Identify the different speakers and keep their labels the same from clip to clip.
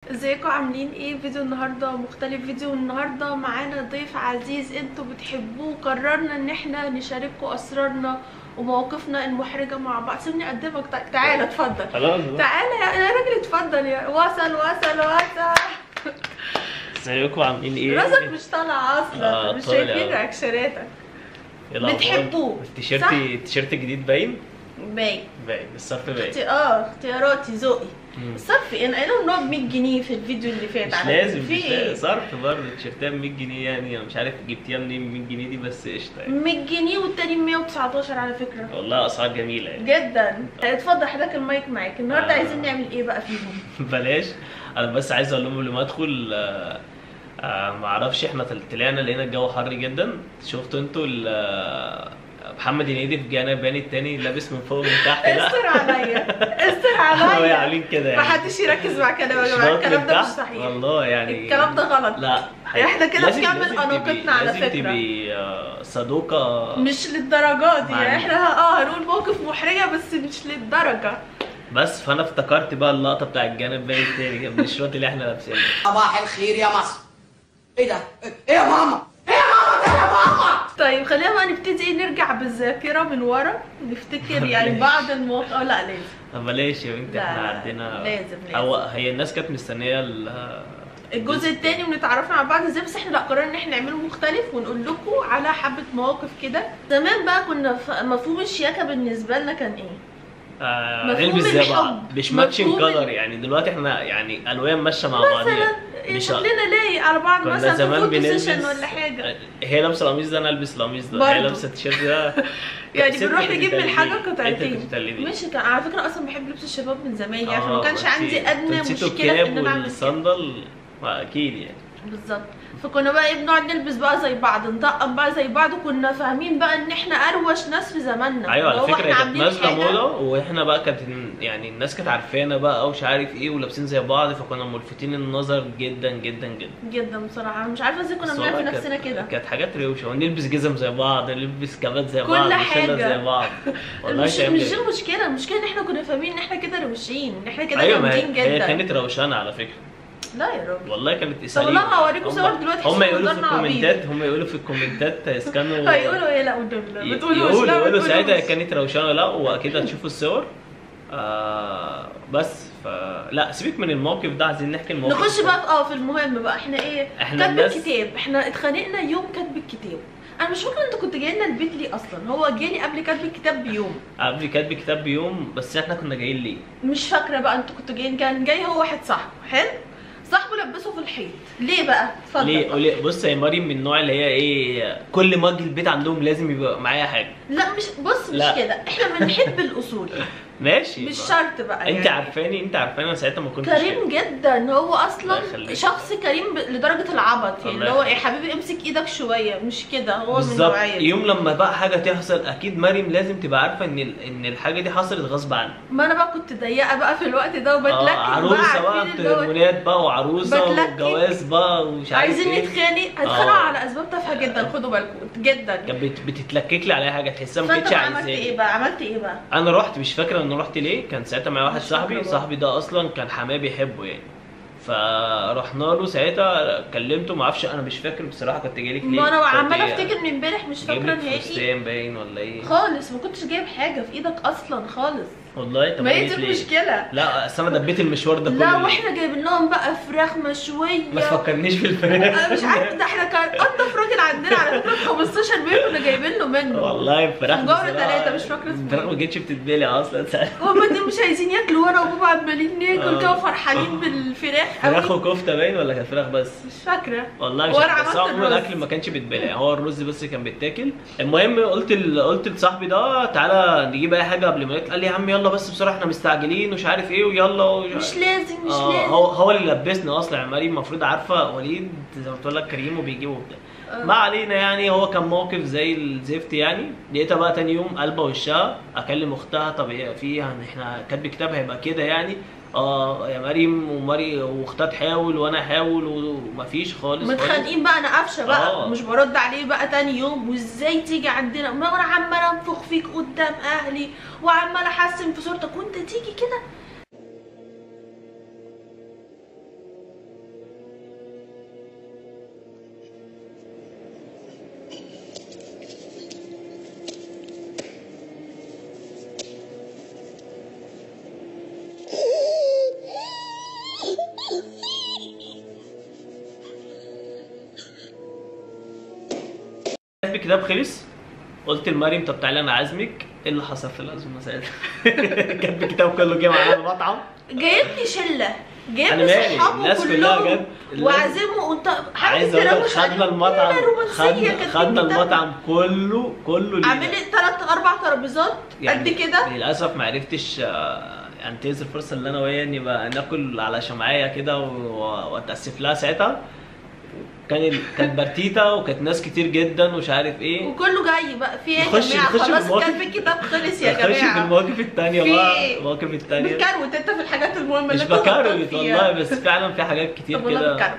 Speaker 1: ازيكم عاملين ايه فيديو النهارده مختلف فيديو النهارده معانا ضيف عزيز انتوا بتحبوه قررنا ان احنا نشارككم اسرارنا ومواقفنا المحرجه مع بعض سيبني اقدمك تع- تعالى اتفضل
Speaker 2: خلاص
Speaker 1: تعالى يا يا راجل اتفضل يا وصل وصل وصل
Speaker 2: ازيكم عاملين ايه؟
Speaker 1: راسك مش طالعه اصلا
Speaker 2: آه،
Speaker 1: مش
Speaker 2: طالع.
Speaker 1: شايفين رياكشناتك
Speaker 2: إيه الأخبار؟
Speaker 1: بتحبوه، صح؟
Speaker 2: التيشيرت التيشيرت الجديد باين؟
Speaker 1: باين
Speaker 2: باين الصرف باين
Speaker 1: اختي- اه اختياراتي ذوقي
Speaker 2: مم.
Speaker 1: الصرف انا قايله ان هو ب 100 جنيه في الفيديو اللي فات
Speaker 2: مش
Speaker 1: على
Speaker 2: لازم
Speaker 1: في
Speaker 2: مش
Speaker 1: ايه
Speaker 2: لازم صرف برضه التيشيرتات ب 100 جنيه يعني أنا مش عارف جبتيها منين ب 100 جنيه دي بس قشطه يعني
Speaker 1: 100 جنيه والتاني 119 على فكره
Speaker 2: والله اسعار جميله يعني
Speaker 1: جدا اتفضل حضرتك المايك معاك النهارده
Speaker 2: آه.
Speaker 1: عايزين نعمل ايه بقى فيهم
Speaker 2: بلاش انا بس عايز اقول لهم قبل ما ادخل آه، آه، ما اعرفش احنا طل- طلعنا لقينا الجو حر جدا شفتوا انتوا ال- آه، محمد هنيدي في جانا باني التاني لابس من فوق ومن تحت لا
Speaker 1: استر عليا استر
Speaker 2: هو
Speaker 1: عليا
Speaker 2: عاملين كده يعني
Speaker 1: محدش يركز مع كلامي يا جماعه
Speaker 2: شباك
Speaker 1: الكلام
Speaker 2: من
Speaker 1: ده مش
Speaker 2: تحت،
Speaker 1: صحيح
Speaker 2: والله يعني
Speaker 1: الكلام ده غلط
Speaker 2: لا
Speaker 1: إحنا كده
Speaker 2: لازم-
Speaker 1: بنعمل
Speaker 2: لازم
Speaker 1: أناقتنا
Speaker 2: تبقي-
Speaker 1: على
Speaker 2: لازم
Speaker 1: فكرة.
Speaker 2: تبقي آه، صدوقة
Speaker 1: مش للدرجات دي يعني
Speaker 2: معلش.
Speaker 1: احنا اه هنقول موقف محرجه بس مش للدرجه
Speaker 2: بس فانا افتكرت بقى اللقطة بتاع الجانب باين التاني من الشوط اللي احنا لابسينه
Speaker 3: صباح الخير يا مصر ايه ده ايه يا ماما ايه يا ماما ده يا ماما
Speaker 1: طيب خلينا بقى نبتدي نرجع بالذاكره من ورا نفتكر يعني
Speaker 2: بلاش.
Speaker 1: بعض المواقف اه لا لازم
Speaker 2: طب بلاش يا بنتي
Speaker 1: لا،
Speaker 2: احنا
Speaker 1: لا،
Speaker 2: عندنا
Speaker 1: لازم، لازم.
Speaker 2: هو هي الناس كانت مستنية ال-
Speaker 1: الجزء التاني ونتعرفنا على بعض ازاي بس احنا لا قررنا ان احنا نعمله مختلف ونقول لكم على حبه مواقف كده زمان بقى كنا ف- مفهوم الشياكه بالنسبه لنا كان ايه
Speaker 2: آه،
Speaker 1: مفهوم
Speaker 2: نلبس زي
Speaker 1: الحب.
Speaker 2: بعض مش ماتشنج
Speaker 1: مفهوم ال-
Speaker 2: كلر يعني دلوقتي احنا يعني الوان ماشيه مع بعضيها
Speaker 1: مثلا
Speaker 2: مش
Speaker 1: شكلنا لايق على بعض
Speaker 2: كنا
Speaker 1: مثلا في
Speaker 2: زمان
Speaker 1: فوتو
Speaker 2: بنلبس
Speaker 1: سيشن ولا حاجه
Speaker 2: هي لابسه القميص ده انا البس القميص ده هي
Speaker 1: برضه.
Speaker 2: لابسه التيشيرت ده
Speaker 1: يعني
Speaker 2: ست
Speaker 1: بنروح
Speaker 2: كنت
Speaker 1: نجيب من حاجه
Speaker 2: بتقلدي. انت
Speaker 1: قطعتين
Speaker 2: كنت بتقلدي.
Speaker 1: ماشي كان على فكره اصلا بحب لبس الشباب من زمان يعني
Speaker 2: آه،
Speaker 1: فما كانش
Speaker 2: بس
Speaker 1: عندي ادنى
Speaker 2: نسيتوا
Speaker 1: مشكله في
Speaker 2: الكاب
Speaker 1: ان انا اعمل كده
Speaker 2: والصندل ما اكيد يعني
Speaker 1: بالظبط فكنا بقى ايه بنقعد نلبس بقى زي بعض نطقم بقى زي بعض وكنا فاهمين بقى ان احنا اروش ناس في زماننا
Speaker 2: ايوه
Speaker 1: اللي
Speaker 2: على
Speaker 1: هو
Speaker 2: فكره
Speaker 1: احنا
Speaker 2: هي كانت
Speaker 1: عاملين
Speaker 2: نازله
Speaker 1: حاجة-
Speaker 2: موضه واحنا بقى كانت يعني الناس كانت عارفانا بقى ومش عارف ايه ولابسين زي بعض فكنا ملفتين النظر جدا جدا جدا
Speaker 1: جدا بصراحه انا مش عارفه ازاي كنا بنعمل في
Speaker 2: الصراحة
Speaker 1: نفسنا
Speaker 2: كانت-
Speaker 1: كده
Speaker 2: كانت حاجات روشه ونلبس جزم زي بعض نلبس كابات زي
Speaker 1: كل
Speaker 2: بعض نشيلها
Speaker 1: حاجة.
Speaker 2: زي بعض والله
Speaker 1: مش
Speaker 2: كان
Speaker 1: مش
Speaker 2: جميل.
Speaker 1: دي المشكله المشكله ان احنا كنا فاهمين ان احنا كده روشين ان احنا كده
Speaker 2: ايوه ما هي,
Speaker 1: جامدين
Speaker 2: هي
Speaker 1: جدا
Speaker 2: كانت روشانه على فكره
Speaker 1: لا يا راجل
Speaker 2: والله كانت
Speaker 1: طب
Speaker 2: اساليب
Speaker 1: والله هوريكم
Speaker 2: هم-
Speaker 1: صور دلوقتي
Speaker 2: هم
Speaker 1: عشان
Speaker 2: يقولوا في
Speaker 1: منظرنا عبيط.
Speaker 2: الكومنتات هم يقولوا في الكومنتات اسكانوا
Speaker 1: هيقولوا ايه لا قدام لا ما تقولوش
Speaker 2: يقولوا
Speaker 1: لا ما
Speaker 2: يقولوا ساعتها
Speaker 1: تقولوش.
Speaker 2: كانت روشانه لا واكيد هتشوفوا الصور آه بس ف لا سيبك من الموقف ده عايزين نحكي الموقف
Speaker 1: نخش بقى في اه في المهم بقى احنا ايه
Speaker 2: إحنا
Speaker 1: كاتب
Speaker 2: الناس-
Speaker 1: الكتاب احنا اتخانقنا يوم كاتب الكتاب انا مش فاكره انت كنت جاي لنا البيت ليه اصلا هو جالي قبل كاتب الكتاب بيوم
Speaker 2: قبل كاتب كتاب بيوم بس احنا كنا جايين ليه؟
Speaker 1: مش فاكره بقى انتوا كنتوا جايين كان جاي هو واحد صاحبه حلو صاحبه لبسه في الحيط ليه بقى اتفضل
Speaker 2: ليه قولي بص يا مريم من النوع اللي هي ايه كل ما اجي البيت عندهم لازم يبقى معايا حاجه
Speaker 1: لا مش بص مش
Speaker 2: لا.
Speaker 1: كده احنا بنحب الاصول
Speaker 2: ماشي
Speaker 1: مش
Speaker 2: بقى.
Speaker 1: شرط بقى
Speaker 2: انت
Speaker 1: يعني.
Speaker 2: عارفاني انت عارفاني انا ساعتها ما كنتش
Speaker 1: كريم جدا هو اصلا
Speaker 2: الله يخليك.
Speaker 1: شخص كريم ب- لدرجه العبط يعني
Speaker 2: الله
Speaker 1: اللي هو ايه
Speaker 2: يخليك.
Speaker 1: حبيبي امسك ايدك شويه مش كده هو من
Speaker 2: بالظبط
Speaker 1: النوعيه دي.
Speaker 2: يوم لما بقى حاجه تحصل اكيد مريم لازم تبقى عارفه ان ال- ان الحاجه دي حصلت غصب عنها
Speaker 1: ما انا بقى كنت ضيقه بقى في الوقت ده وبتلكك
Speaker 2: اه عروسه بقى
Speaker 1: عارفين اللي هو
Speaker 2: هرمونات بقى وعروسه
Speaker 1: بتلكك.
Speaker 2: وجواز بقى ومش عارف
Speaker 1: عايزين
Speaker 2: ايه
Speaker 1: نتخانق هنتخانقوا
Speaker 2: اه.
Speaker 1: على اسباب تافهه جدا خدوا بالكم جدا
Speaker 2: كانت بت- بتتلكك لي على حاجه تحسها ما
Speaker 1: فانت
Speaker 2: كانتش
Speaker 1: بقى عملت
Speaker 2: عايزاني
Speaker 1: ايه بقى عملت ايه بقى
Speaker 2: انا رحت مش فاكره ان رحت ليه كان ساعتها معايا واحد
Speaker 1: مش فاكرة
Speaker 2: صاحبي
Speaker 1: برضه.
Speaker 2: صاحبي ده اصلا كان حماه بيحبه يعني فرحنا له ساعتها كلمته ما اعرفش انا مش فاكر بصراحه كنت جاي لك ليه
Speaker 1: ما انا
Speaker 2: كنت
Speaker 1: عماله
Speaker 2: جاي-
Speaker 1: افتكر من امبارح مش
Speaker 2: جايب
Speaker 1: فاكره
Speaker 2: لك
Speaker 1: نهائي
Speaker 2: فستان باين ولا ايه
Speaker 1: خالص ما كنتش جايب حاجه في ايدك اصلا خالص
Speaker 2: والله طب
Speaker 1: ما هي
Speaker 2: جيت
Speaker 1: دي
Speaker 2: ليه؟
Speaker 1: المشكله
Speaker 2: لا اصل انا دبيت المشوار ده كله
Speaker 1: لا
Speaker 2: ليه؟
Speaker 1: واحنا جايبين لهم بقى فراخ مشويه
Speaker 2: ما تفكرنيش في الفراخ
Speaker 1: انا مش عارف ده احنا كان انضف راجل عندنا على فكره ب 15 مليون كنا جايبين له منه
Speaker 2: والله الفراخ
Speaker 1: سنجارة
Speaker 2: بصراحة-
Speaker 1: تلاتة، مش فاكرة اسمه
Speaker 2: الفراخ
Speaker 1: ايه.
Speaker 2: ما جتش بتتبلع اصلا ساعتها
Speaker 1: هما اتنين مش عايزين ياكلوا وانا وبابا عمالين ناكل
Speaker 2: آه.
Speaker 1: كده وفرحانين بالفراخ
Speaker 2: فراخ
Speaker 1: قوي
Speaker 2: وكفته باين ولا كانت فراخ بس
Speaker 1: مش فاكره
Speaker 2: والله مش
Speaker 1: وانا
Speaker 2: عارف بس
Speaker 1: عملت
Speaker 2: هو عموما
Speaker 1: الرز.
Speaker 2: الاكل ما كانش بيتبلع هو الرز بس كان بيتاكل المهم قلت ل... قلت لصاحبي ده تعالى نجيب اي حاجه قبل ما ناكل قال لي يا عم يلا بس بسرعه احنا مستعجلين ومش عارف ايه ويلا ومش
Speaker 1: مش لازم مش
Speaker 2: آه
Speaker 1: لازم
Speaker 2: هو هو اللي لبسني اصلا يا مريم المفروض عارفه وليد زي ما بتقول لك كريم وبيجيبه وبتاع
Speaker 1: آه.
Speaker 2: ما علينا يعني هو كان موقف زي الزفت يعني لقيتها بقى تاني يوم قلبه وشها اكلم اختها طب ايه في يعني احنا كاتب كتاب هيبقى كده يعني اه يا مريم ومري واختها تحاول وانا احاول ومفيش خالص خالص.
Speaker 1: متخانقين بقى انا قافشه بقى
Speaker 2: آه.
Speaker 1: مش برد عليه بقى تاني يوم وازاي تيجي عندنا ما انا عماله انفخ فيك قدام اهلي وعماله احسن في صورتك وانت تيجي كده
Speaker 2: كاتب الكتاب خلص قلت لمريم طب تعالى انا عازمك ايه اللي حصل في العزومه ساعتها؟ كاتب الكتاب كله جه معانا المطعم
Speaker 1: جايبني شله جايب
Speaker 2: أنا
Speaker 1: لي
Speaker 2: مالي،
Speaker 1: صحابه
Speaker 2: الناس كلها
Speaker 1: كلهم
Speaker 2: جت. الناس-
Speaker 1: وعازمه وانت
Speaker 2: عايز اقول لك خدنا المطعم
Speaker 1: خدنا
Speaker 2: خدنا, خدنا المطعم كله كله لينا.
Speaker 1: عامل لي ثلاث اربع ترابيزات قد كده
Speaker 2: للاسف ما عرفتش آه، انتهز الفرصه اللي انا وهي اني بقى ناكل على شمعيه كده و- واتاسف لها ساعتها كان ال... كانت برتيتا وكانت ناس كتير جدا ومش عارف ايه
Speaker 1: وكله جاي بقى في ايه يا
Speaker 2: نخش-
Speaker 1: جماعه
Speaker 2: نخش في
Speaker 1: خلاص
Speaker 2: المواقف.
Speaker 1: كان في الكتاب خلص يا
Speaker 2: نخش في
Speaker 1: جماعه
Speaker 2: المواقف التانية
Speaker 1: في
Speaker 2: بقى
Speaker 1: إيه؟
Speaker 2: المواقف التانية
Speaker 1: بتكروت انت في الحاجات المهمه
Speaker 2: مش
Speaker 1: اللي انت غلطان
Speaker 2: بكروت
Speaker 1: فيها.
Speaker 2: والله بس فعلا في حاجات كتير
Speaker 1: طب والله
Speaker 2: كده
Speaker 1: بتكروت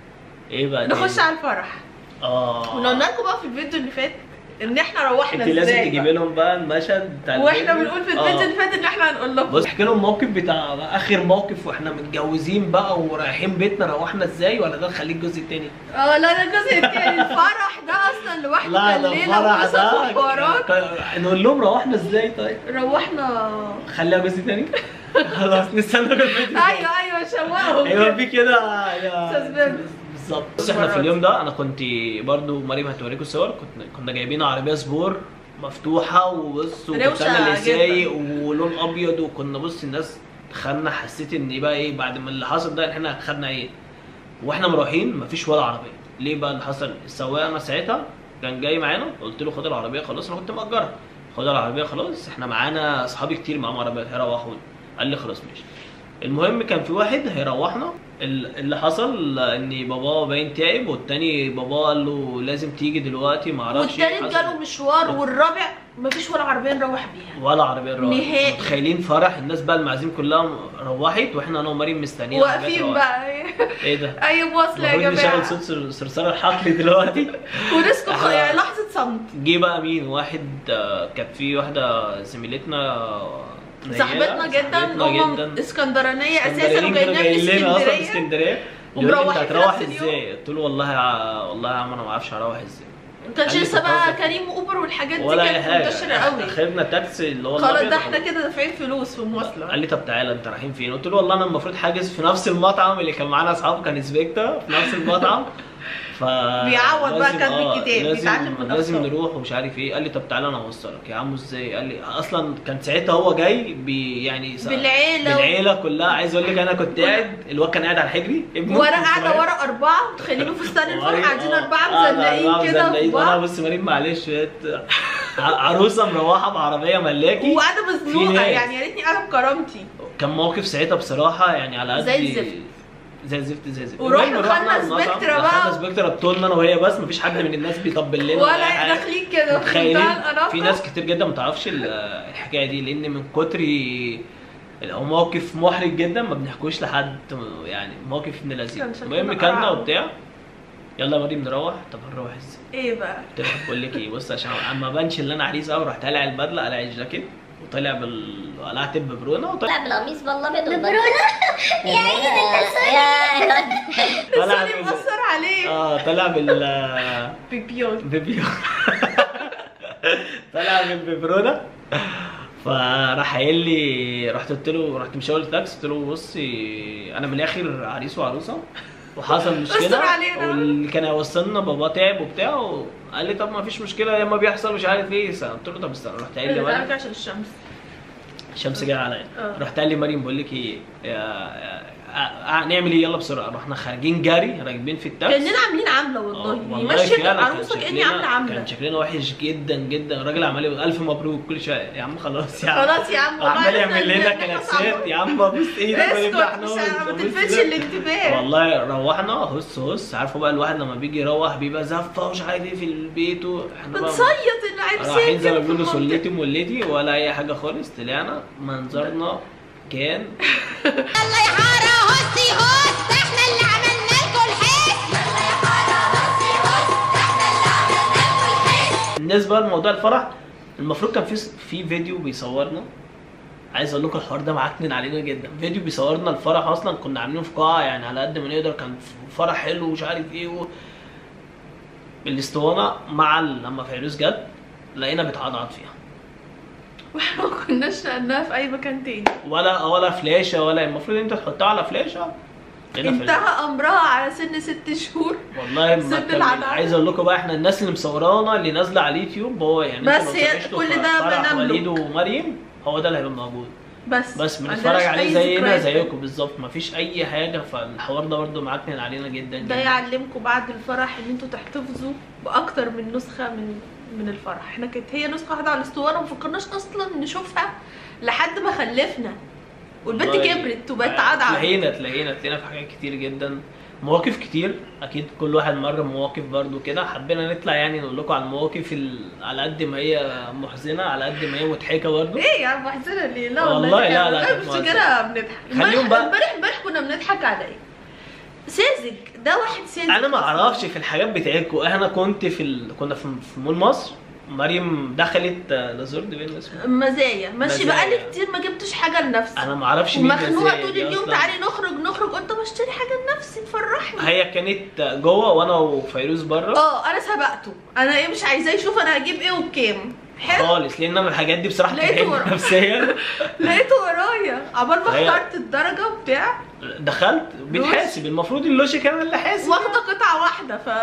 Speaker 2: ايه بقى
Speaker 1: نخش
Speaker 2: تاني؟
Speaker 1: على الفرح
Speaker 2: اه
Speaker 1: كنا قلنا لكم بقى في الفيديو اللي فات ان احنا روحنا
Speaker 2: انت لازم
Speaker 1: ازاي
Speaker 2: تجيبي
Speaker 1: بقى.
Speaker 2: لهم بقى المشهد بتاع
Speaker 1: واحنا
Speaker 2: الفيديو.
Speaker 1: بنقول في
Speaker 2: آه.
Speaker 1: الفيديو اللي فات ان احنا هنقول لكم
Speaker 2: بص احكي لهم الموقف بتاع اخر موقف واحنا متجوزين بقى ورايحين بيتنا روحنا ازاي ولا ده نخليه الجزء التاني
Speaker 1: اه لا ده الجزء التاني الفرح ده اصلا لوحده
Speaker 2: لا
Speaker 1: كان
Speaker 2: ده
Speaker 1: ليله
Speaker 2: الفرح
Speaker 1: وقصص
Speaker 2: ده
Speaker 1: وحوارات
Speaker 2: كان- نقول لهم روحنا ازاي طيب
Speaker 1: روحنا
Speaker 2: خليها جزء تاني خلاص نستنى الفيديو
Speaker 1: ايوه ايوه شوقهم
Speaker 2: ايوه
Speaker 1: كده.
Speaker 2: في كده يا
Speaker 1: Suspense.
Speaker 2: بالظبط بس احنا في اليوم ده انا كنت برضو مريم هتوريكم الصور كنا كنا جايبين عربيه سبور مفتوحه وبص وكنت
Speaker 1: روشة
Speaker 2: انا اللي
Speaker 1: جدا.
Speaker 2: سايق ولون ابيض وكنا بص الناس دخلنا حسيت ان بقى ايه بعد ما اللي حصل ده احنا خدنا ايه واحنا مروحين مفيش ولا عربيه ليه بقى اللي حصل السواق انا ساعتها كان جاي معانا قلت له خد العربيه خلاص انا كنت مأجرها خد العربيه خلاص احنا معانا اصحابي كتير معاهم عربيات هيروحونا قال لي خلاص ماشي المهم كان في واحد هيروحنا ال- اللي حصل ان باباه باين تعب والتاني باباه قال له لازم تيجي دلوقتي ما اعرفش
Speaker 1: والتالت
Speaker 2: حصل-
Speaker 1: جاله مشوار والرابع مفيش ولا عربيه نروح بيها
Speaker 2: ولا عربيه نروح
Speaker 1: نهائي.
Speaker 2: متخيلين فرح الناس بقى المعازيم كلها روحت واحنا انا ومريم مستنيين العربيات
Speaker 1: واقفين
Speaker 2: تروح.
Speaker 1: بقى
Speaker 2: ايه ده
Speaker 1: اي مواصله يا
Speaker 2: المفروض نشغل
Speaker 1: جماعه
Speaker 2: صوت صر- صرصار الحقل دلوقتي
Speaker 1: ونسكت
Speaker 2: إحنا-
Speaker 1: يعني لحظه صمت
Speaker 2: جه بقى مين واحد آه، كانت في واحده زميلتنا آه، نيلة،
Speaker 1: صاحبتنا جدا
Speaker 2: صاحبتنا
Speaker 1: هم
Speaker 2: جدا
Speaker 1: اسكندرانيه اساسا
Speaker 2: اسكندرانيين كانوا
Speaker 1: وجايين
Speaker 2: جايين لنا اصلا
Speaker 1: من اسكندريه
Speaker 2: اسكندريه بيقول لي انت
Speaker 1: ومروحين في
Speaker 2: هتروح
Speaker 1: نفس اليوم.
Speaker 2: ازاي؟ قلت له والله يا والله يا عم انا ما اعرفش هروح ازاي
Speaker 1: ما كانش
Speaker 2: قال لي
Speaker 1: لسه بقى
Speaker 2: بتهزر.
Speaker 1: كريم اوبر والحاجات دي
Speaker 2: ولا اي
Speaker 1: كانت
Speaker 2: حاجه
Speaker 1: منتشره قوي
Speaker 2: خدنا تاكسي اللي هو
Speaker 1: خلاص
Speaker 2: الأبيض
Speaker 1: ده احنا كده دافعين فلوس في المواصله
Speaker 2: قال لي طب تعالى انت رايحين فين؟ قلت له والله انا المفروض حاجز في نفس المطعم اللي كان معانا اصحاب كان سبيكتا في نفس المطعم ف
Speaker 1: بيعوض بقى
Speaker 2: لازم-
Speaker 1: كاتب
Speaker 2: آه،
Speaker 1: الكتاب،
Speaker 2: لازم
Speaker 1: بيتعلم من
Speaker 2: لازم
Speaker 1: أخطائه.
Speaker 2: نروح ومش عارف ايه قال لي طب تعالى انا اوصلك يا عم ازاي؟ قال لي اصلا كان ساعتها هو جاي بي يعني س-
Speaker 1: بالعيلة و-
Speaker 2: بالعيله كلها عايز اقول لك انا كنت قاعد الواد كان قاعد على حجري ابنه
Speaker 1: ورا
Speaker 2: كنت
Speaker 1: قاعده
Speaker 2: صغير.
Speaker 1: ورا اربعه متخيلين فستان الفرح
Speaker 2: ومريم-
Speaker 1: قاعدين
Speaker 2: آه،
Speaker 1: اربعه
Speaker 2: آه،
Speaker 1: مزنقين
Speaker 2: أربعة
Speaker 1: كده في
Speaker 2: مزنقين. وانا
Speaker 1: بعض
Speaker 2: بص مريم معلش بقت ع- عروسه مروحه بعربيه ملاكي
Speaker 1: وقاعده
Speaker 2: في
Speaker 1: مزنوقه
Speaker 2: ناس.
Speaker 1: يعني يا ريتني قاعده بكرامتي
Speaker 2: كان موقف ساعتها بصراحه يعني على قد
Speaker 1: زي الزفت.
Speaker 2: زي الزفت زي الزفت
Speaker 1: ورحنا
Speaker 2: المهم
Speaker 1: دخلنا
Speaker 2: المطعم،
Speaker 1: سبكترا بقى.
Speaker 2: دخلنا سبكترا بطولنا انا وهي بس مفيش حد من الناس بيطبل لنا
Speaker 1: ولا
Speaker 2: أي حاجة.
Speaker 1: داخلين كده في
Speaker 2: متخيلين
Speaker 1: منتهى الأناقة.
Speaker 2: في ناس كتير جدا ما تعرفش ال- الحكايه دي لان من كتر هو موقف محرج جدا ما بنحكوش لحد يعني موقف ابن لذيذ
Speaker 1: كان شكلنا
Speaker 2: المهم كلنا
Speaker 1: قرعة.
Speaker 2: وبتاع يلا يا مريم نروح طب هنروح ازاي؟
Speaker 1: ايه بقى
Speaker 2: قلت لها بقول لك ايه بص عشان اما بانش اللي انا عريس قوي رحت قالع البدله قلع الجاكيت وطلع بال قلعت الببرونه وطلع
Speaker 4: طلع بالقميص بالابيض
Speaker 5: ببرونة يا عيني ده انت
Speaker 2: طلع
Speaker 1: السوري
Speaker 2: بال
Speaker 1: مأثر عليه
Speaker 2: اه طلع بال
Speaker 1: بيبيون
Speaker 2: بيبيو طلع بالببرونه فراح قايل لي رحت قلت له رحت مشاور التاكسي قلت له بصي انا من الاخر عريس وعروسه وحصل مشكله
Speaker 1: استر علينا.
Speaker 2: واللي كان هيوصلنا بابا تعب وبتاع وقال لي طب ما فيش مشكله يا ما بيحصل مش عارف ايه قلت له طب استنى رحت قايل لي
Speaker 1: ارجع
Speaker 2: مريم
Speaker 1: عشان الشمس
Speaker 2: الشمس جايه عليا
Speaker 1: آه.
Speaker 2: رحت قال لي مريم بقول لك ايه يا- يا- آه، نعمل ايه يلا بسرعه رحنا خارجين جري راكبين في التاكسي
Speaker 1: كاننا عاملين عامله
Speaker 2: آه،
Speaker 1: والله
Speaker 2: والله
Speaker 1: يمشي
Speaker 2: فعلا كان
Speaker 1: العروسه كاني
Speaker 2: شكلنا-
Speaker 1: عامله عامله
Speaker 2: كان شكلنا وحش جدا جدا الراجل عمال يقول الف مبروك كل شويه يا عم خلاص يا عم
Speaker 1: خلاص يا عم والله
Speaker 2: عمال
Speaker 1: عرفنا
Speaker 2: يعمل لنا
Speaker 1: إن إحنا
Speaker 2: كلاكسات
Speaker 1: صعبين.
Speaker 2: يا عم بص ايدك
Speaker 1: اسكت
Speaker 2: ونفتح
Speaker 1: مش
Speaker 2: نوز،
Speaker 1: ما
Speaker 2: بص
Speaker 1: تلفتش
Speaker 2: ده.
Speaker 1: الانتباه
Speaker 2: والله روحنا هص هص عارفه بقى الواحد لما بيجي يروح بيبقى زفه ومش عارف ايه في البيت واحنا بقى
Speaker 1: بتصيط العرسان
Speaker 2: رايحين زي ما
Speaker 1: كده في
Speaker 2: بيقولوا
Speaker 1: المنطقة.
Speaker 2: سلتي مولتي ولا اي حاجه خالص طلعنا منظرنا كان
Speaker 5: الله يا حارة هسي هس احنا اللي عملنا لكم الحس يلا يا حارة هسي هس احنا اللي عملنا لكم الحس
Speaker 2: بالنسبه لموضوع الفرح المفروض كان في في فيديو بيصورنا عايز اقول لكم الحوار ده معكنن علينا جدا فيديو بيصورنا الفرح اصلا كنا عاملينه في قاعه يعني على قد ما نقدر كان فرح حلو ومش عارف ايه و... الاسطوانه مع ال- لما فيروز جت لقينا بتعضعض فيها
Speaker 1: واحنا ما كناش نقلناها في اي مكان تاني
Speaker 2: ولا ولا فلاشه ولا المفروض انت تحطها على فلاشه هنا في
Speaker 1: انتهى امرها على سن ست شهور
Speaker 2: والله ما
Speaker 1: سن
Speaker 2: كان-
Speaker 1: العدالة.
Speaker 2: عايز اقول لكم بقى احنا الناس اللي مصورانا اللي نازله على اليوتيوب هو يعني
Speaker 1: بس
Speaker 2: انتوا لو
Speaker 1: هي
Speaker 2: سرشتوا
Speaker 1: كل
Speaker 2: في
Speaker 1: ده
Speaker 2: فرح
Speaker 1: بنملك.
Speaker 2: وليد ومريم هو ده اللي هيبقى موجود
Speaker 1: بس
Speaker 2: بس
Speaker 1: ما
Speaker 2: بنتفرج
Speaker 1: عندناش
Speaker 2: عليه
Speaker 1: أي
Speaker 2: زينا
Speaker 1: ذكريات.
Speaker 2: زيكم بالظبط مفيش اي حاجه فالحوار ده برده معكنن علينا جدا
Speaker 1: ده
Speaker 2: جدا
Speaker 1: يعلمكم بعد الفرح ان انتوا تحتفظوا باكتر من نسخه من من الفرح احنا كانت هي نسخه واحده على الاسطوانه ما فكرناش اصلا نشوفها لحد ما خلفنا والبنت
Speaker 2: والله
Speaker 1: كبرت وبقت عادعه
Speaker 2: تلاقينا تلاقينا تلاقينا في حاجات كتير جدا مواقف كتير اكيد كل واحد مر بمواقف برضو كده حبينا نطلع يعني نقول لكم على المواقف ال... على قد ما هي محزنه على قد ما هي مضحكه برضو
Speaker 1: ايه يا عم محزنه ليه لا
Speaker 2: والله
Speaker 1: والله
Speaker 2: لا،
Speaker 1: دي
Speaker 2: لا،
Speaker 1: كانت-
Speaker 2: كانت
Speaker 1: مش
Speaker 2: محزنة.
Speaker 1: كده بنضحك
Speaker 2: خليهم
Speaker 1: امبارح
Speaker 2: بقى-
Speaker 1: امبارح امبارح كنا بنضحك على ايه ساذج ده واحد ساذج
Speaker 2: انا ما
Speaker 1: أصلاً.
Speaker 2: اعرفش في الحاجات بتاعتكم انا كنت في ال... كنا في, في مول مصر مريم دخلت آه، لازورد بين اسمه
Speaker 1: مزايا ماشي
Speaker 2: مزايا.
Speaker 1: بقالي كتير ما جبتش حاجه لنفسي
Speaker 2: انا ما اعرفش مين
Speaker 1: ومخنوقه
Speaker 2: مزايا
Speaker 1: طول
Speaker 2: دي
Speaker 1: اليوم
Speaker 2: أصلاً.
Speaker 1: تعالي نخرج نخرج قلت طب اشتري حاجه لنفسي تفرحني
Speaker 2: هي كانت جوه وانا وفيروز بره
Speaker 1: اه انا سبقته انا ايه مش عايزاه يشوف انا هجيب ايه وبكام حلو
Speaker 2: خالص لان انا الحاجات دي بصراحه
Speaker 1: لقيته
Speaker 2: بتتعبني
Speaker 1: ورا.
Speaker 2: نفسيا
Speaker 1: لقيته ورايا عبال ما
Speaker 2: هي-
Speaker 1: اخترت الدرجه وبتاع
Speaker 2: دخلت بيتحاسب المفروض اللوجيك انا اللي حاسب
Speaker 1: واخده قطعه واحده ف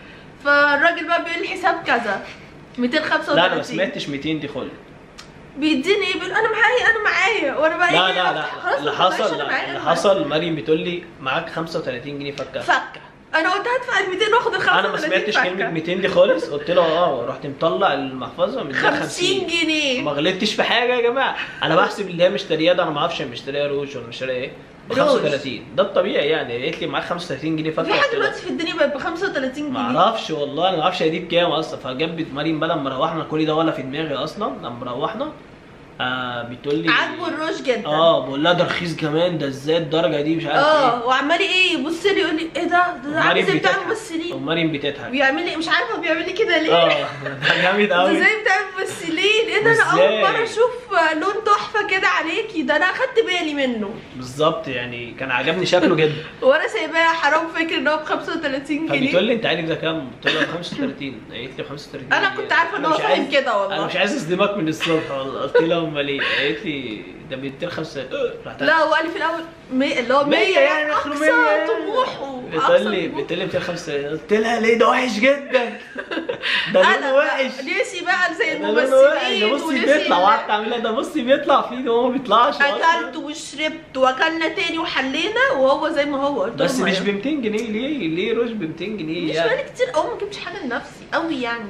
Speaker 1: فالراجل بقى بيقول لي حساب كذا 235
Speaker 2: لا انا ما سمعتش 200 دي خالص
Speaker 1: بيديني ايه بيقول انا معايا انا معايا وانا بقى
Speaker 2: لا
Speaker 1: إيه
Speaker 2: لا
Speaker 1: أفتح،
Speaker 2: لا
Speaker 1: خلاص
Speaker 2: اللي
Speaker 1: ما تبقاش
Speaker 2: حصل
Speaker 1: أنا معايا،
Speaker 2: اللي
Speaker 1: أنا معايا.
Speaker 2: حصل مريم بتقول لي معاك 35 جنيه فكه
Speaker 1: فكه انا قلت هدفع ال 200 واخد ال 35
Speaker 2: انا ما سمعتش
Speaker 1: فكة.
Speaker 2: كلمه 200 دي خالص قلت له اه رحت مطلع المحفظه من
Speaker 1: 50 جنيه
Speaker 2: ما غلطتش في حاجه يا جماعه انا بحسب اللي هي مشترياه ده انا ما اعرفش هي مشترياه روج ولا مشترياه ايه ب
Speaker 1: روج.
Speaker 2: 35 ده الطبيعي يعني قالت لي معاك 35 جنيه فكه
Speaker 1: في حاجه
Speaker 2: قلت لها
Speaker 1: دلوقتي في الدنيا بقت ب 35
Speaker 2: ما
Speaker 1: جنيه
Speaker 2: اعرفش والله انا ما اعرفش هي دي بكام اصلا فجابت مريم بقى لما روحنا كل ده ولا في دماغي اصلا لما روحنا آه بتقول لي
Speaker 1: عاجبه الروج جدا
Speaker 2: اه بقول لها ده رخيص كمان ده ازاي الدرجه دي مش عارف ايه
Speaker 1: اه وعمال ايه يبص لي يقول لي ايه ده ده, ده عامل
Speaker 2: ومريم
Speaker 1: زي بتاع
Speaker 2: بتضحك
Speaker 1: الممثلين
Speaker 2: ومريم بتضحك
Speaker 1: بيعمل لي مش عارفه بيعمل لي كده ليه
Speaker 2: اه ده جامد
Speaker 1: ده
Speaker 2: قوي
Speaker 1: زي بتاع الممثلين ايه ده انا اول
Speaker 2: وإزاي؟
Speaker 1: مره اشوف لون تحفه كده عليكي ده انا اخدت بالي منه
Speaker 2: بالظبط يعني كان عجبني شكله جدا
Speaker 1: وانا سايباه حرام فكر ان هو ب 35
Speaker 2: فبتقول
Speaker 1: جنيه
Speaker 2: لي انت عارف ده كام؟ قلت لها 35 قالت لي 35
Speaker 1: انا
Speaker 2: جنيه.
Speaker 1: كنت عارفه ان
Speaker 2: أنا
Speaker 1: هو
Speaker 2: مش
Speaker 1: فاهم
Speaker 2: عايز-
Speaker 1: كده والله
Speaker 2: انا مش عايز اصدمك من الصبح والله قلت لها امال ايه؟ قالت لي ده ب 205 رحت
Speaker 1: لا هو قال لي في الاول مي... اللي هو 100
Speaker 2: 100 يعني اخره
Speaker 1: اقصى
Speaker 2: 100
Speaker 1: طموحه
Speaker 2: بتقول لي
Speaker 1: طموحه.
Speaker 2: بتقول لي 205 قلت لها ليه ده وحش جدا ده
Speaker 1: انا
Speaker 2: لونه
Speaker 1: بقى
Speaker 2: وحش
Speaker 1: نسي بقى زي
Speaker 2: ده لونه وحش
Speaker 1: الممثلين
Speaker 2: ده بصي
Speaker 1: ونسي
Speaker 2: بيطلع
Speaker 1: ال-
Speaker 2: وقعدت اعملها ده بصي بيطلع فيه ده هو ما بيطلعش أصلاً.
Speaker 1: اكلت وشربت واكلنا تاني وحلينا وهو زي ما هو قلت
Speaker 2: بس
Speaker 1: لهم
Speaker 2: مش ب
Speaker 1: أيوة.
Speaker 2: 200 جنيه ليه ليه روج ب 200 جنيه
Speaker 1: مش
Speaker 2: يعني
Speaker 1: بقالي كتير قوي ما جبتش حاجه لنفسي قوي يعني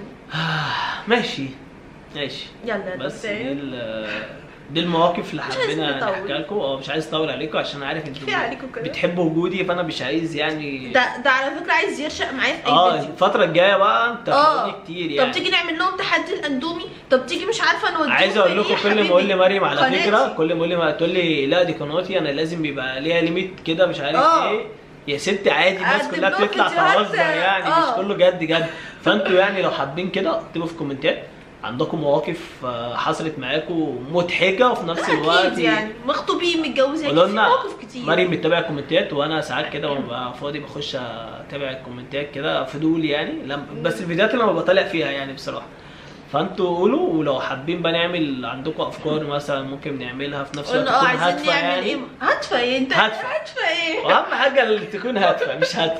Speaker 2: ماشي ماشي
Speaker 1: يلا يا
Speaker 2: بس دي
Speaker 1: دكتور
Speaker 2: ال- دي المواقف اللي
Speaker 1: مش عايزين
Speaker 2: حبينا
Speaker 1: نطول.
Speaker 2: نحكيها لكم اه مش عايز اطول عليكم عشان عارف انتوا
Speaker 1: كفاية عليكم كده.
Speaker 2: بتحبوا وجودي فانا مش عايز يعني
Speaker 1: ده ده على فكره عايز يرشق معايا في اي
Speaker 2: اه
Speaker 1: فيديو
Speaker 2: الفترة الجاية بقى انت
Speaker 1: اه
Speaker 2: هتلاقوني كتير يعني
Speaker 1: طب تيجي نعمل لهم تحدي الاندومي طب تيجي مش عارفه نوديهم
Speaker 2: عايز اقول
Speaker 1: فين
Speaker 2: لكم
Speaker 1: يا
Speaker 2: كل ما
Speaker 1: حبيبي؟
Speaker 2: اقول لي مريم على
Speaker 1: قناتي.
Speaker 2: فكره كل ما اقول لي تقول لي لا دي قناتي انا لازم يبقى ليها ليميت كده مش عارف
Speaker 1: اه.
Speaker 2: ايه يا ست عادي الناس
Speaker 1: أقدم
Speaker 2: كلها
Speaker 1: لهم
Speaker 2: بتطلع
Speaker 1: فيديوهات،
Speaker 2: تهزر يعني مش
Speaker 1: اه.
Speaker 2: كله جد جد فانتوا يعني لو حابين كده اكتبوا في كومنتات عندكم مواقف آه، حصلت معاكم مضحكه وفي نفس الوقت
Speaker 1: اكيد يعني مخطوبين متجوزين
Speaker 2: قولوا
Speaker 1: في
Speaker 2: لنا
Speaker 1: مواقف كتير
Speaker 2: مريم بتتابع الكومنتات وانا ساعات كده لما ببقى فاضي بخش اتابع الكومنتات كده فضول يعني لم... بس الفيديوهات اللي انا بطلع فيها يعني بصراحه فانتوا قولوا ولو حابين بقى نعمل عندكم افكار مثلا ممكن نعملها في نفس الوقت
Speaker 1: قلنا اه
Speaker 2: تكون
Speaker 1: عايزين
Speaker 2: هادفه
Speaker 1: نعمل
Speaker 2: يعني
Speaker 1: ايه هادفه ايه انت
Speaker 2: هادفة.
Speaker 1: هادفه ايه
Speaker 2: واهم حاجه اللي تكون هادفه مش هادفه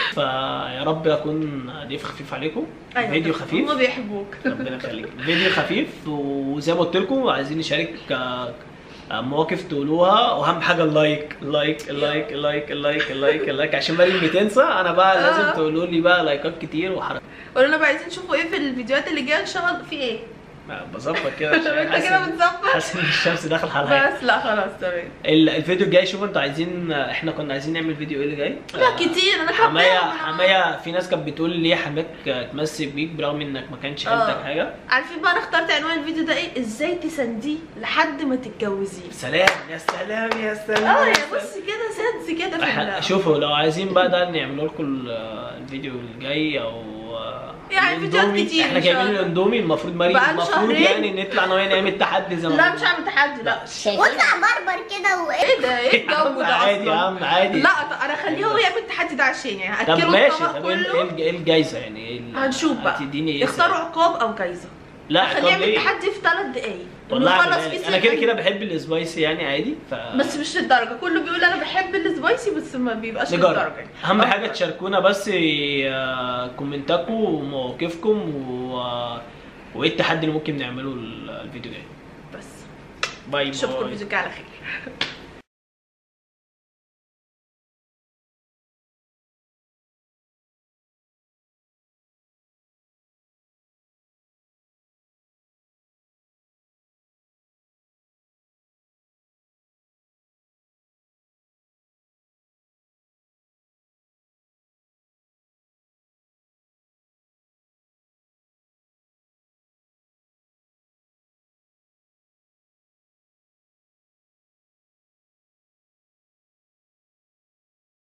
Speaker 2: فيا رب اكون ضيف خفيف عليكم فيديو خفيف
Speaker 1: هما بيحبوك
Speaker 2: ربنا يخليك فيديو خفيف وزي ما قلت لكم عايزين نشارك آه، آه، مواقف تقولوها واهم حاجه اللايك اللايك اللايك اللايك اللايك اللايك اللايك عشان مريم بتنسى انا بقى لازم
Speaker 1: آه.
Speaker 2: تقولوا لي بقى لايكات كتير وحركات
Speaker 1: قولوا لنا بقى عايزين نشوفوا ايه في الفيديوهات اللي جايه نشتغل في ايه
Speaker 2: بظبط كده عشان
Speaker 1: انت
Speaker 2: حاسس
Speaker 1: كده
Speaker 2: إن-
Speaker 1: بتظبط
Speaker 2: حاسس ان الشمس داخل عليا
Speaker 1: بس لا خلاص تمام
Speaker 2: ال- الفيديو الجاي شوفوا انتوا عايزين احنا كنا عايزين نعمل فيديو ايه اللي جاي
Speaker 1: لا كتير انا
Speaker 2: حماية
Speaker 1: كمان.
Speaker 2: حماية في ناس كانت بتقول ليه حماك تمسك بيك برغم انك ما كانش
Speaker 1: اه.
Speaker 2: عندك حاجه
Speaker 1: عارفين بقى انا اخترت عنوان الفيديو ده ايه ازاي تسانديه لحد ما تتجوزيه
Speaker 2: سلام يا سلام يا سلام
Speaker 1: اه
Speaker 2: يا
Speaker 1: يا
Speaker 2: سلام.
Speaker 1: بص كده سنس كده في
Speaker 2: إحنا-
Speaker 1: ال-
Speaker 2: شوفوا لو عايزين بقى ده نعمل لكم ال- الفيديو الجاي او
Speaker 1: يعني فيديوهات
Speaker 2: الإندومي.
Speaker 1: كتير
Speaker 2: احنا
Speaker 1: إن شاء
Speaker 2: جايبين
Speaker 1: الله.
Speaker 2: الاندومي المفروض مريم
Speaker 1: بقى
Speaker 2: المفروض
Speaker 1: شهرين.
Speaker 2: يعني نطلع نوع نعمل تحدي زي ما
Speaker 1: لا
Speaker 2: قلنا.
Speaker 1: مش هعمل تحدي لا
Speaker 5: واطلع بربر كده وايه
Speaker 1: ايه ده ايه
Speaker 2: يا عم
Speaker 1: الجو ده
Speaker 2: عادي يا
Speaker 1: اصلا
Speaker 2: عم عادي
Speaker 1: لا طب انا اخليه هو يعمل التحدي ده عشان يعني
Speaker 2: طب
Speaker 1: هاكله
Speaker 2: ماشي
Speaker 1: الطبق
Speaker 2: طب ايه
Speaker 1: كله
Speaker 2: ايه الج- ايه الجايزه يعني ايه ال-
Speaker 1: هنشوف بقى
Speaker 2: هتديني ايه
Speaker 1: اختاروا عقاب او جايزه
Speaker 2: لا
Speaker 1: خلينا
Speaker 2: عقاب
Speaker 1: نعمل
Speaker 2: ليه؟
Speaker 1: تحدي في ثلاث دقايق
Speaker 2: والله
Speaker 1: نخلص
Speaker 2: عجباني.
Speaker 1: فيه
Speaker 2: انا كده
Speaker 1: سيبك.
Speaker 2: كده بحب السبايسي يعني عادي ف
Speaker 1: بس مش للدرجه كله بيقول انا بحب السبايسي بس ما بيبقاش
Speaker 2: نجرب
Speaker 1: للدرجه
Speaker 2: اهم
Speaker 1: آه.
Speaker 2: حاجه تشاركونا بس آه، كومنتاتكم ومواقفكم و... آه، وايه التحدي اللي ممكن نعمله ال- الفيديو الجاي
Speaker 1: بس
Speaker 2: باي
Speaker 1: اشوفكم
Speaker 2: باي
Speaker 1: الفيديو الجاي على خير